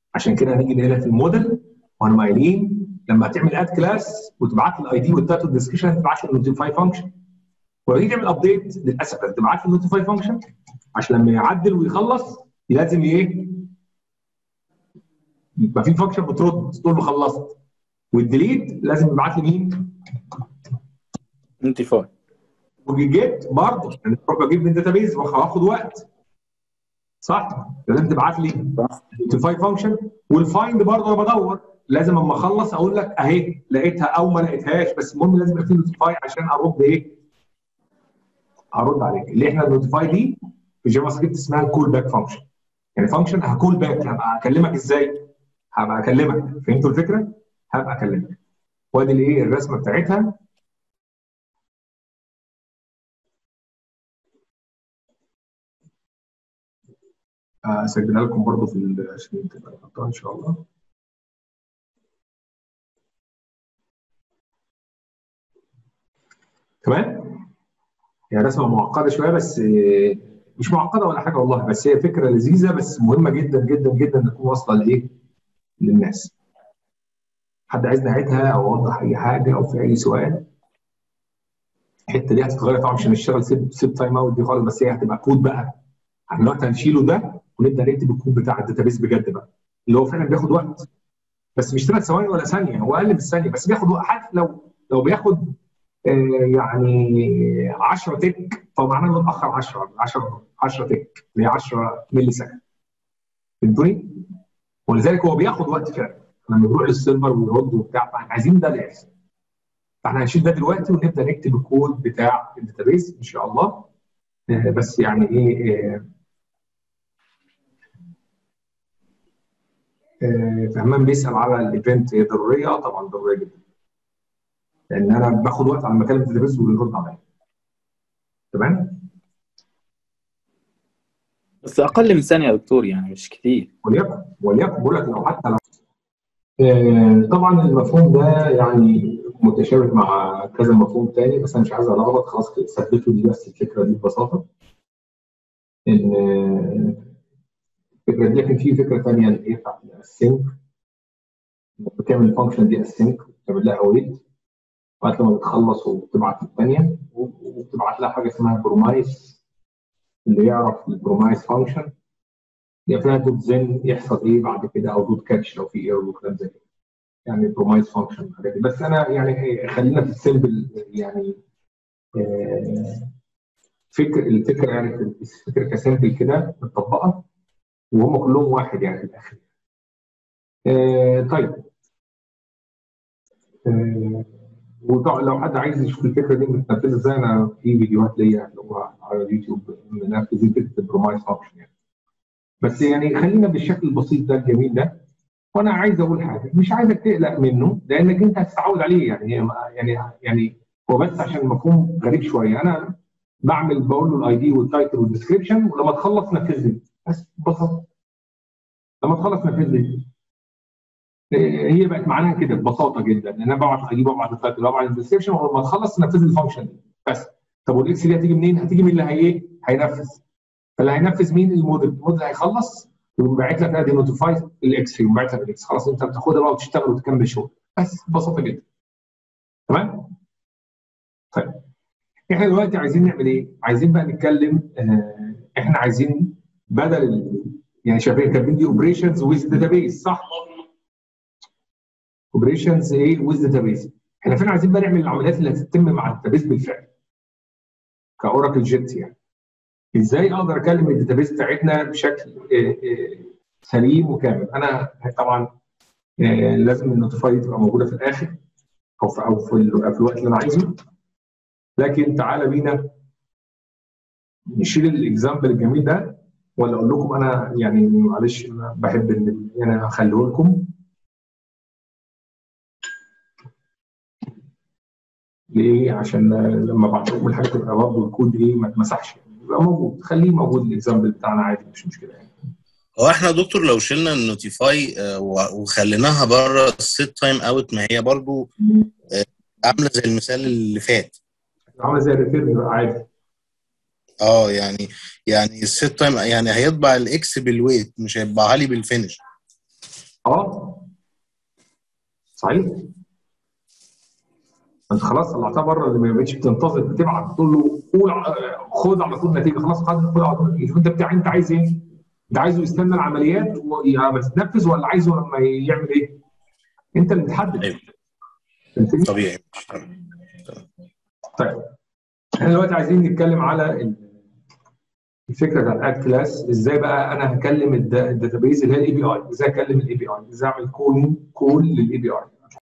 عشان كده هنيجي هنا في الموديل وهنبقى قايلين لما هتعمل اد كلاس وتبعت لي الاي دي والتايتل والديسكربشن هتبعت لي النوتيفاي فانكشن ولما تيجي تعمل ابديت للاسف هتبعت لي النوتيفاي فانكشن عشان لما يعدل ويخلص لازم ايه يبقى في فانكشن بترد تقول له خلصت والديليت لازم يبعت لي مين؟ نوتيفاي والجيت برضه يعني بروح بجيب من داتابيز وهاخد وقت صح؟ لازم تبعت لي نوتيفاي فانكشن والفايند برضه انا بدور لازم اما اخلص اقول لك اهي لقيتها او ما لقيتهاش بس المهم لازم يبقى في نوتيفاي عشان ارد ايه؟ ارد عليك اللي احنا النوتيفاي دي في جافا سكريبت اسمها الكول باك فانكشن يعني فانكشن هكول باك هبقى اكلمك ازاي؟ هبقى اكلمك فهمتوا الفكره؟ هبقى اكلمك وادي الايه الرسمه بتاعتها اسجلها لكم برضو في ال- عشان تبقى نحطها ان شاء الله تمام هي رسمه معقده شويه بس آه، مش معقده ولا حاجه والله بس هي فكره لذيذه بس مهمه جدا جدا جدا تكون واصله لايه؟ للناس. حد عايز نعيدها او اوضح اي حاجه او في اي سؤال؟ الحته دي هتتغير طبعا مش هنشتغل سيب سيب تايم اوت دي خالص بس هي هتبقى كود بقى احنا دلوقتي هنشيله ده ونبدا نكتب الكود بتاع الداتابيس بجد بقى اللي هو فعلا بياخد وقت بس مش ثلاث ثواني ولا ثانيه هو اقل من الثانيه بس بياخد وقت حتى لو لو بياخد آه، يعني 10 تك فمعناه انه اتاخر 10 10 10 تك اللي هي 10 ملي سكند فهمتوني؟ ولذلك هو بياخد وقت فعلا لما يروح للسيرفر ويرد وبتاع فاحنا عايزين ده اللي يحصل فاحنا هنشيل ده دلوقتي ونبدا نكتب الكود بتاع الداتابيس ان شاء الله آه، بس يعني ايه آه، آه، فهمان بيسال على الايفنت هي ضروريه اه طبعا ضروريه جدا لان انا باخد وقت على ما اكلم الداتابيس وبيرد عليا تمام بس اقل من ثانيه يا دكتور يعني مش كتير وليكن وليكن بقول لك لو حتى لو آه، طبعا المفهوم ده يعني متشابه مع كذا مفهوم تاني بس انا مش عايز الخبط خلاص ثبتوا دي بس الفكره دي ببساطه ان آه، الفكره دي لكن في فكره ثانيه اللي هي بتاعت السينك بتعمل الفانكشن دي السينك وبتعمل لها اويت لغايه لما بتخلص وبتبعت الثانيه وبتبعت لها حاجه اسمها برومايس اللي يعرف البرومايس فانكشن يبقى فيها دوت زن يحصل ايه بعد كده او دوت كاتش لو في ايرور وكلام زي كده يعني برومايز فانكشن الحاجات دي بس انا يعني إيه، خلينا في السيمبل يعني آه، فكر الفكره يعني في الفكره كسيمبل كده متطبقه وهم كلهم واحد يعني في الاخر آه، طيب آه، وطبعا لو حد عايز يشوف الفكره دي متنفذه ازاي انا في فيديوهات ليا هتلاقوها على اليوتيوب منفذين فكره البرومايز فانكشن يعني بس يعني خلينا بالشكل البسيط ده الجميل ده وانا عايز اقول حاجه مش عايزك تقلق منه لانك انت هتتعود عليه يعني هي- يعني يعني هو بس عشان المفهوم غريب شويه انا بعمل بقول له الاي دي والتايتل والديسكربشن ولما تخلص نفذ لي بس ببساطه لما تخلص نفذ لي إيه، هي بقت معناها كده ببساطه جدا ان انا ببعت الاي دي وببعت التايتل وببعت الديسكربشن ولما تخلص نفذ لي الفانكشن دي بس طب والاكس دي هتيجي منين؟ هتيجي من اللي هي ايه؟ هينفذ فاللي هينفذ مين الموديل الموديل هيخلص ويقوم باعت لك ادي نوتيفاي الاكس يقوم باعت لك الاكس خلاص انت بتاخدها بقى وتشتغل وتكمل شغل بس ببساطه جدا تمام طيب احنا دلوقتي عايزين نعمل ايه عايزين بقى نتكلم آه احنا عايزين بدل ال... يعني شايفين كاتبين دي اوبريشنز ويز داتابيز صح اوبريشنز ايه ويز داتابيز احنا فين عايزين بقى نعمل العمليات اللي هتتم مع الداتابيز بالفعل كاوراكل جيت يعني ازاي اقدر اكلم الداتابيس بتاعتنا بشكل آه، آه، سليم وكامل انا طبعا آه، لازم النوتيفاي تبقى موجوده في الاخر او في او في, ال- في الوقت اللي انا عايزه لكن تعالى بينا نشيل الاكزامبل الجميل ده ولا اقول لكم انا يعني معلش انا بحب ان انا اخليه لكم ليه؟ عشان لما ابعت لكم الحاجه تبقى برضه الكود ايه ما اتمسحش يبقى موجود خليه موجود الاكزامبل بتاعنا عادي مش مشكله يعني هو احنا يا دكتور لو شلنا النوتيفاي آه، و- وخليناها بره السيت تايم اوت ما هي برضو آه، عامله زي المثال اللي فات عامله زي الريتيرن بقى عادي اه يعني يعني السيت تايم يعني هيطبع الاكس بالويت مش هيطبعها لي بالفينش اه صحيح انت خلاص طلعتها بره اللي ما بقتش بتنتظر بتبعت تقول له قول ع- خد على طول نتيجه خلاص خد خد على طول نتيجه شوف انت بتاع انت عايز ايه؟ انت عايزه يستنى العمليات وما تتنفذ ولا عايزه لما يعمل ايه؟ انت اللي بتحدد أيوة. فهمتني؟ طبيعي تمام. طيب احنا دلوقتي عايزين نتكلم على ال- الفكره بتاعت اد كلاس ازاي بقى انا هكلم الداتابيز اللي هي الاي بي اي ازاي اكلم الاي بي اي ازاي اعمل كولينج كول للاي بي اي